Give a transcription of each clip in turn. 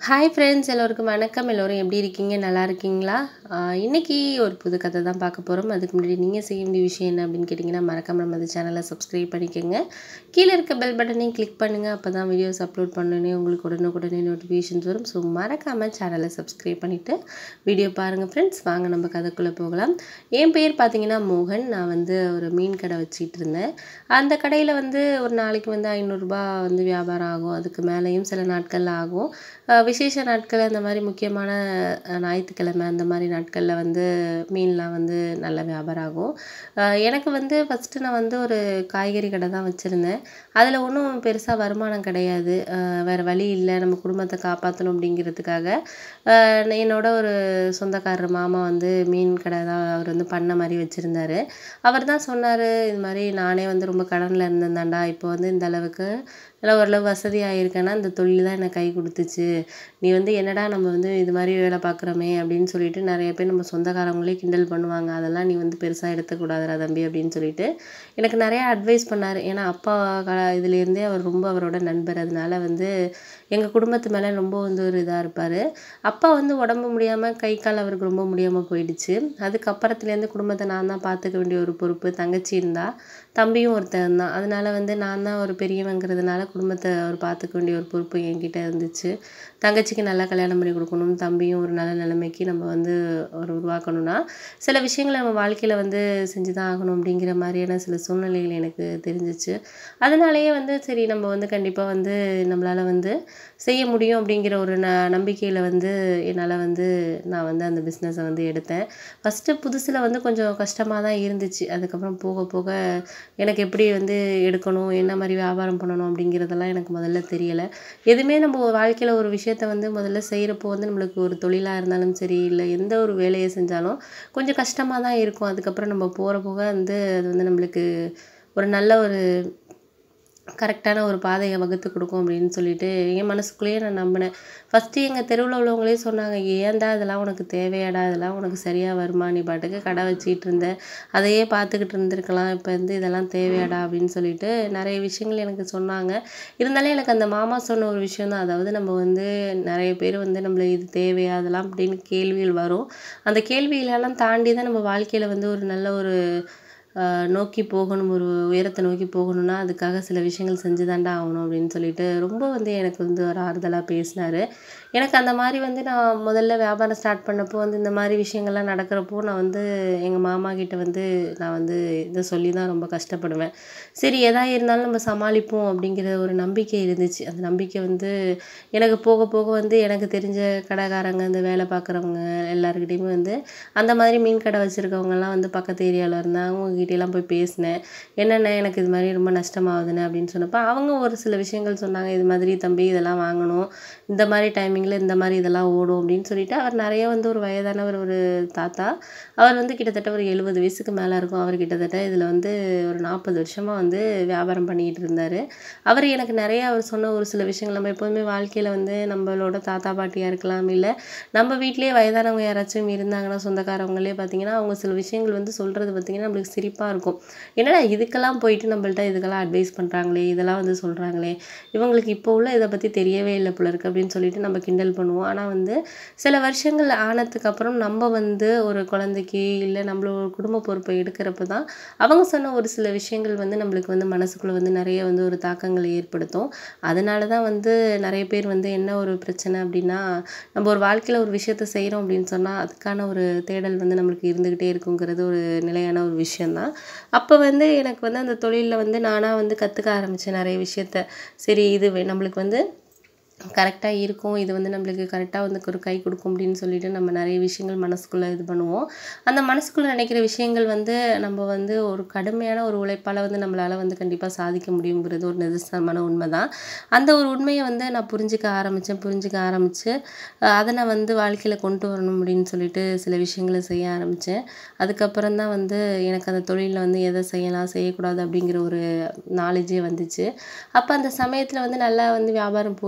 hi friends எல்லோருக்கும் வணக்கம் எல்லோரும் எப்படி இருக்கீங்க நல்லா இருக்கீங்களா ஆஹ் இன்னைக்கு ஒரு புது கதை தான் பார்க்க போகிறோம் அதுக்கு முன்னாடி நீங்கள் செய்ய வேண்டிய விஷயம் என்ன அப்படின்னு கேட்டிங்கன்னா மறக்காம நம்ம சேனலை சப்ஸ்கிரைப் பண்ணிக்கோங்க கீழே இருக்க பெல் பட்டனையும் கிளிக் பண்ணுங்கள் அப்போ தான் வீடியோஸ் அப்லோட் பண்ணனே உங்களுக்கு உடனுக்குடனே நோட்டிஃபிகேஷன்ஸ் வரும் ஸோ மறக்காமல் சேனலை சப்ஸ்கிரைப் பண்ணிவிட்டு வீடியோ பாருங்கள் ஃப்ரெண்ட்ஸ் வாங்க நம்ம கதைக்குள்ளே போகலாம் என் பேர் பார்த்தீங்கன்னா மோகன் நான் வந்து ஒரு மீன் கடை வச்சிட்டு இருந்தேன் அந்த கடையில் வந்து ஒரு நாளைக்கு வந்து ஐநூறுரூபா வந்து வியாபாரம் ஆகும் அதுக்கு மேலேயும் சில நாட்களில் ஆகும் அஹ் விசேஷ நாட்கள் அந்த மாதிரி முக்கியமான அஹ், ஞாயிற்றுக்கிழமை அந்த மாதிரி நாட்களில் வந்து மீன்லாம் வந்து நல்ல வியாபாரம் ஆகும் அஹ் எனக்கு வந்து ஃபஸ்ட்டு நான் வந்து ஒரு காய்கறி கடை தான் வச்சுருந்தேன் அதில் ஒன்றும் பெருசாக வருமானம் கிடையாது அஹ் வேறு வழி இல்லை நம்ம குடும்பத்தை காப்பாற்றணும் அப்படிங்கிறதுக்காக அஹ் என்னோட ஒரு சொந்தக்காரர் மாமா வந்து மீன் கடை தான் அவர் வந்து பண்ண மாதிரி வச்சுருந்தாரு அவர் தான் சொன்னார் இது மாதிரி நானே வந்து ரொம்ப கடனில் இருந்தேன்தாண்டா இப்போ வந்து இந்த அளவுக்கு இல்லை ஓரளவு வசதியாக இருக்கேன்னா இந்த தொழில் தான் எனக்கு கை கொடுத்துச்சு நீ வந்து என்னடா நம்ம வந்து இது மாதிரி வேலை பார்க்குறோமே அப்படின்னு சொல்லிட்டு நிறைய பேர் நம்ம சொந்தக்காரங்களே கிண்டல் பண்ணுவாங்க அதெல்லாம் நீ வந்து பெருசாக எடுத்துக்கூடாதுடா தம்பி அப்படின்னு சொல்லிட்டு எனக்கு நிறையா அட்வைஸ் பண்ணார் ஏன்னா அப்பா க இதுலேருந்தே அவர் ரொம்ப அவரோட நண்பர் அதனால வந்து எங்கள் குடும்பத்து மேலே ரொம்ப வந்து ஒரு இதாக இருப்பார் அப்பா வந்து உடம்பு முடியாமல் கை கால் அவருக்கு ரொம்ப முடியாமல் போயிடுச்சு அதுக்கப்புறத்துலேருந்து குடும்பத்தை நான் தான் பார்த்துக்க வேண்டிய ஒரு பொறுப்பு தங்கச்சி இருந்தா தம்பியும் ஒருத்தன் தான் அதனால வந்து நான் தான் ஒரு பெரியவங்கிறதுனால குடும்பத்தை அவர் பார்த்துக்க வேண்டிய ஒரு பொறுப்பு என்கிட்ட இருந்துச்சு தங்கச்சிக்கு நல்லா கல்யாணம் பண்ணி கொடுக்கணும் தம்பியும் ஒரு நல்ல நிலைமைக்கு நம்ம வந்து ஒரு உருவாக்கணும்னா சில விஷயங்களை நம்ம வாழ்க்கையில் வந்து செஞ்சு தான் ஆகணும் அப்படிங்கிற மாதிரியான சில சூழ்நிலைகள் எனக்கு தெரிஞ்சிச்சு அதனாலேயே வந்து சரி நம்ம வந்து கண்டிப்பாக வந்து நம்மளால் வந்து செய்ய முடியும் அப்படிங்கிற ஒரு ந நம்பிக்கையில் வந்து என்னால் வந்து நான் வந்து அந்த பிஸ்னஸை வந்து எடுத்தேன் ஃபஸ்ட்டு புதுசில் வந்து கொஞ்சம் கஷ்டமாக தான் இருந்துச்சு அதுக்கப்புறம் போக போக எனக்கு எப்படி வந்து எடுக்கணும் என்ன மாதிரி வியாபாரம் பண்ணணும் அப்படிங்கிறதெல்லாம் எனக்கு முதல்ல தெரியலை எதுவுமே நம்ம வாழ்க்கையில் ஒரு விஷயத்த வந்து முதல்ல செய்கிறப்போ வந்து நம்மளுக்கு ஒரு தொழிலாக இருந்தாலும் சரி இல்லை எந்த ஒரு வேலையை செஞ்சாலும் கொஞ்சம் கஷ்டமாக தான் இருக்கும் அதுக்கப்புறம் நம்ம போகிற போக வந்து அது வந்து நம்மளுக்கு ஒரு நல்ல ஒரு கரெக்டான ஒரு பாதையை வகுத்து கொடுக்கும் அப்படின்னு சொல்லிட்டு என் மனசுக்குள்ளேயே நான் நம்பினேன் ஃபஸ்ட்டு எங்கள் தெருவில் உள்ளவங்களே சொன்னாங்க ஏன்டா இதெல்லாம் உனக்கு தேவையாடா இதெல்லாம் உனக்கு சரியாக வருமா நீ பாட்டுக்கு கடை வச்சிட்டு இருந்த அதையே பார்த்துக்கிட்டு இருந்திருக்கலாம் இப்போ வந்து இதெல்லாம் தேவையாடா அப்படின்னு சொல்லிட்டு நிறைய விஷயங்கள் எனக்கு சொன்னாங்க இருந்தாலும் எனக்கு அந்த மாமா சொன்ன ஒரு விஷயம் தான் அதாவது நம்ம வந்து நிறைய பேர் வந்து நம்மள இது தேவையா அதெல்லாம் அப்படின்னு கேள்விகள் வரும் அந்த கேள்விகளெல்லாம் தாண்டி தான் நம்ம வாழ்க்கையில் வந்து ஒரு நல்ல ஒரு ஆஹ் நோக்கி போகணும் ஒரு உயரத்தை நோக்கி போகணும்னா அதுக்காக சில விஷயங்கள் செஞ்சு தாண்டா ஆகணும் அப்படின்னு சொல்லிட்டு ரொம்ப வந்து எனக்கு வந்து ஒரு ஆறுதலாக பேசினார் எனக்கு அந்த மாதிரி வந்து நான் முதல்ல வியாபாரம் ஸ்டார்ட் பண்ணப்போ வந்து இந்த மாதிரி விஷயங்கள்லாம் நடக்கிறப்போ நான் வந்து எங்கள் மாமா கிட்ட வந்து நான் வந்து இதை சொல்லி தான் ரொம்ப கஷ்டப்படுவேன் சரி எதா இருந்தாலும் நம்ம சமாளிப்போம் அப்படிங்கிற ஒரு நம்பிக்கை இருந்துச்சு அந்த நம்பிக்கை வந்து எனக்கு போக போக வந்து எனக்கு தெரிஞ்ச கடைக்காரங்க இந்த வேலை பார்க்குறவங்க எல்லாருக்கிட்டையுமே வந்து அந்த மாதிரி மீன் கடை வச்சுருக்கவங்கலாம் வந்து பக்கத்து ஏரியாவில் இருந்தாங்க அவங்ககிட்டலாம் போய் பேசினேன் என்னென்ன எனக்கு இது மாதிரி ரொம்ப நஷ்டமாகுதுன்னு அப்படின்னு சொன்னப்போ அவங்க ஒரு சில விஷயங்கள் சொன்னாங்க இது மாதிரி தம்பி இதெல்லாம் வாங்கணும் இந்த மாதிரி டைமிங்கில் இந்த மாதிரி இதெல்லாம் ஓடும் அப்படின்னு சொல்லிட்டு அவர் நிறைய வந்து ஒரு வயதானவர் ஒரு தாத்தா அவர் வந்து கிட்டத்தட்ட ஒரு எழுபது வயசுக்கு மேலே இருக்கும் அவர் கிட்டத்தட்ட இதில் வந்து ஒரு நாற்பது வருஷமாக வந்து வியாபாரம் பண்ணிக்கிட்டு இருந்தார் அவர் எனக்கு நிறைய அவர் சொன்ன ஒரு சில விஷயங்கள் நம்ம எப்போதுமே வாழ்க்கையில் வந்து நம்மளோட தாத்தா பாட்டியாக இருக்கலாம் இல்லை நம்ம வீட்டிலேயே வயதானவங்க யாராச்சும் இருந்தாங்கன்னா சொந்தக்காரவங்களே பார்த்தீங்கன்னா அவங்க சில விஷயங்கள் வந்து சொல்கிறது பார்த்தீங்கன்னா நம்மளுக்கு சிரிப்பாக இருக்கும் என்னடா இதுக்கெல்லாம் போயிட்டு நம்மள்ட்ட இதுக்கெல்லாம் அட்வைஸ் பண்ணுறாங்களே இதெல்லாம் வந்து சொல்கிறாங்களே இவங்களுக்கு இப்போ உள்ள இதை பற்றி தெரியவே இல்லை போல இருக்கு அப்படின்னு சொல்லிட்டு நம்ம கிண்டல் பண்ணுவோம் ஆனால் வந்து சில வருஷங்கள் ஆனதுக்கு அப்புறம் நம்ம வந்து ஒரு குழந்தைக்கு இல்லை நம்மளோட குடும்ப பொறுப்பை எடுக்கிறப்ப தான் அவங்க சொன்ன ஒரு சில விஷயங்கள் வந்து நம்மளுக்கு வந்து மனசுக்குள்ளே வந்து நிறைய வந்து ஒரு தாக்கங்களை ஏற்படுத்தும் அதனால தான் வந்து நிறைய பேர் வந்து என்ன ஒரு பிரச்சனை அப்படின்னா நம்ம ஒரு வாழ்க்கையில் ஒரு விஷயத்த செய்கிறோம் அப்படின்னு சொன்னால் அதுக்கான ஒரு தேடல் வந்து நம்மளுக்கு இருந்துக்கிட்டே இருக்குங்கிறது ஒரு நிலையான ஒரு விஷயந்தான் அப்போ வந்து எனக்கு வந்து அந்த தொழிலில் வந்து நானாக வந்து கற்றுக்க ஆரம்பித்தேன் நிறைய விஷயத்த சரி இது வே- நம்மளுக்கு வந்து கரெக்டாக இருக்கும் இது வந்து நம்மளுக்கு கரெக்டாக வந்து ஒரு கை கொடுக்கும் அப்படின்னு சொல்லிட்டு நம்ம நிறைய விஷயங்கள் மனசுக்குள்ளே இது பண்ணுவோம் அந்த மனசுக்குள்ளே நினைக்கிற விஷயங்கள் வந்து நம்ம வந்து ஒரு கடுமையான ஒரு உழைப்பால் வந்து நம்மளால் வந்து கண்டிப்பாக சாதிக்க முடியுங்கிறது ஒரு நிதர்சனமான உண்மை தான் அந்த ஒரு உண்மையை வந்து நான் புரிஞ்சுக்க ஆரம்பித்தேன் புரிஞ்சுக்க ஆரம்பித்து அதை நான் வந்து வாழ்க்கையில் கொண்டு வரணும் அப்படின்னு சொல்லிட்டு சில விஷயங்களை செய்ய ஆரம்பித்தேன் அதுக்கப்புறம் தான் வந்து எனக்கு அந்த தொழிலில் வந்து எதை செய்யலாம் செய்யக்கூடாது அப்படிங்கிற ஒரு நாலேஜே வந்துச்சு அப்போ அந்த சமயத்தில் வந்து நல்லா வந்து வியாபாரம் போயிட்டு இருந்துச்சு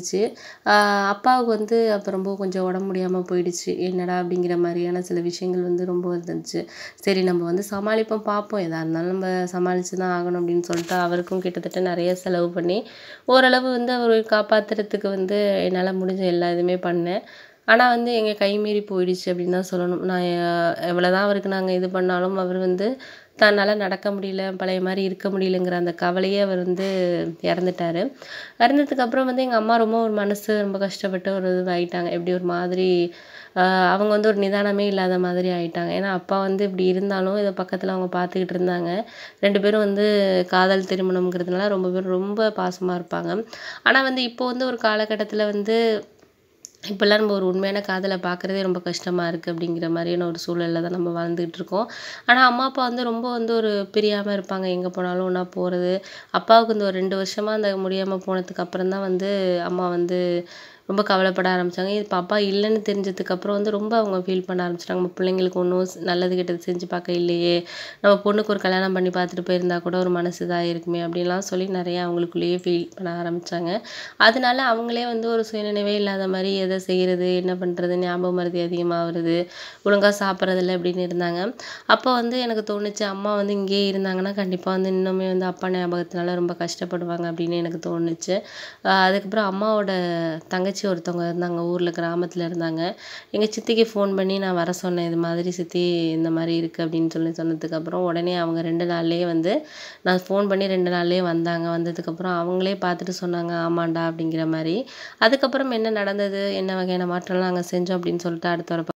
இருந்துச்சு ஆஹ் அப்பாவுக்கு வந்து அப்போ ரொம்ப கொஞ்சம் உடம்பு முடியாமல் போயிடுச்சு என்னடா அப்படிங்கிற மாதிரியான சில விஷயங்கள் வந்து ரொம்ப இருந்துச்சு சரி நம்ம வந்து சமாளிப்போம் பார்ப்போம் எதாக இருந்தாலும் நம்ம சமாளித்து தான் ஆகணும் அப்படின்னு சொல்லிட்டு அவருக்கும் கிட்டத்தட்ட நிறைய செலவு பண்ணி ஓரளவு வந்து அவர் காப்பாற்றுறதுக்கு வந்து என்னால் முடிஞ்ச எல்லா இதுவுமே பண்ணேன் ஆனால் வந்து எங்கள் கை மீறி போயிடுச்சு அப்படின்னு தான் சொல்லணும் நான் எவ்வளோ தான் அவருக்கு நாங்கள் இது பண்ணாலும் அவர் வந்து தன்னால் நடக்க முடியல பழைய மாதிரி இருக்க முடியலங்கிற அந்த கவலையே அவர் வந்து இறந்துட்டார் இறந்ததுக்கப்புறம் வந்து எங்கள் அம்மா ரொம்ப ஒரு மனசு ரொம்ப கஷ்டப்பட்டு ஒரு இதுவாகிட்டாங்க எப்படி ஒரு மாதிரி ஆஹ் அவங்க வந்து ஒரு நிதானமே இல்லாத மாதிரி ஆயிட்டாங்க ஏன்னா அப்பா வந்து இப்படி இருந்தாலும் இதை பக்கத்தில் அவங்க பார்த்துக்கிட்டு இருந்தாங்க ரெண்டு பேரும் வந்து காதல் திருமணம்ங்கிறதுனால ரொம்ப பேர் ரொம்ப பாசமாக இருப்பாங்க ஆனால் வந்து இப்போ வந்து ஒரு காலகட்டத்தில் வந்து இப்போல்லாம் நம்ம ஒரு உண்மையான காதலை பார்க்குறதே ரொம்ப கஷ்டமாக இருக்குது அப்படிங்கிற மாதிரியான ஒரு சூழலில் தான் நம்ம வாழ்ந்துகிட்டு இருக்கோம் ஆனால் அம்மா அப்பா வந்து ரொம்ப வந்து ஒரு பிரியாமல் இருப்பாங்க எங்கே போனாலும் ஒன்றா போகிறது அப்பாவுக்கு இந்த ஒரு ரெண்டு வருஷமாக அந்த முடியாமல் போனதுக்கு அப்புறம் தான் வந்து அம்மா வந்து ரொம்ப கவலைப்பட ஆரம்பித்தாங்க இப்போ அப்பா இல்லைன்னு தெரிஞ்சதுக்கப்புறம் வந்து ரொம்ப அவங்க ஃபீல் பண்ண ஆரம்பிச்சிட்டாங்க நம்ம பிள்ளைங்களுக்கு ஒன்றும் நல்லது கெட்டது செஞ்சு பார்க்க இல்லையே நம்ம பொண்ணுக்கு ஒரு கல்யாணம் பண்ணி பார்த்துட்டு போயிருந்தா கூட ஒரு மனசு இதாக இருக்குமே அப்படின்லாம் சொல்லி நிறைய அவங்களுக்குள்ளேயே ஃபீல் பண்ண ஆரம்பித்தாங்க அதனால அவங்களே வந்து ஒரு சுயநினைவே இல்லாத மாதிரி எதை செய்கிறது என்ன பண்ணுறது ஞாபக மருதி அதிகமாக வருது ஒழுங்காக சாப்பிட்றதில்ல அப்படின்னு இருந்தாங்க அப்போ வந்து எனக்கு தோணுச்சு அம்மா வந்து இங்கேயே இருந்தாங்கன்னா கண்டிப்பாக வந்து இன்னுமே வந்து அப்பா ஞாபகத்தினால ரொம்ப கஷ்டப்படுவாங்க அப்படின்னு எனக்கு தோணுச்சு ஆஹ் அதுக்கப்புறம் அம்மாவோட தங்கச்சி ஒருத்தவங்க இருந்தாங்க ஊரில் கிராமத்தில் இருந்தாங்க எங்கள் சித்திக்கு ஃபோன் பண்ணி நான் வர சொன்னேன் இது மாதிரி சித்தி இந்த மாதிரி இருக்குது அப்படின்னு சொல்லி சொன்னதுக்கப்புறம் உடனே அவங்க ரெண்டு நாள்லேயே வந்து நான் ஃபோன் பண்ணி ரெண்டு நாள்லேயே வந்தாங்க வந்ததுக்கப்புறம் அவங்களே பார்த்துட்டு சொன்னாங்க ஆமாண்டா அப்படிங்கிற மாதிரி அதுக்கப்புறம் என்ன நடந்தது என்ன வகையான மாற்றம்லாம் நாங்கள் செஞ்சோம் அப்படின்னு சொல்லிட்டு அடுத்த வர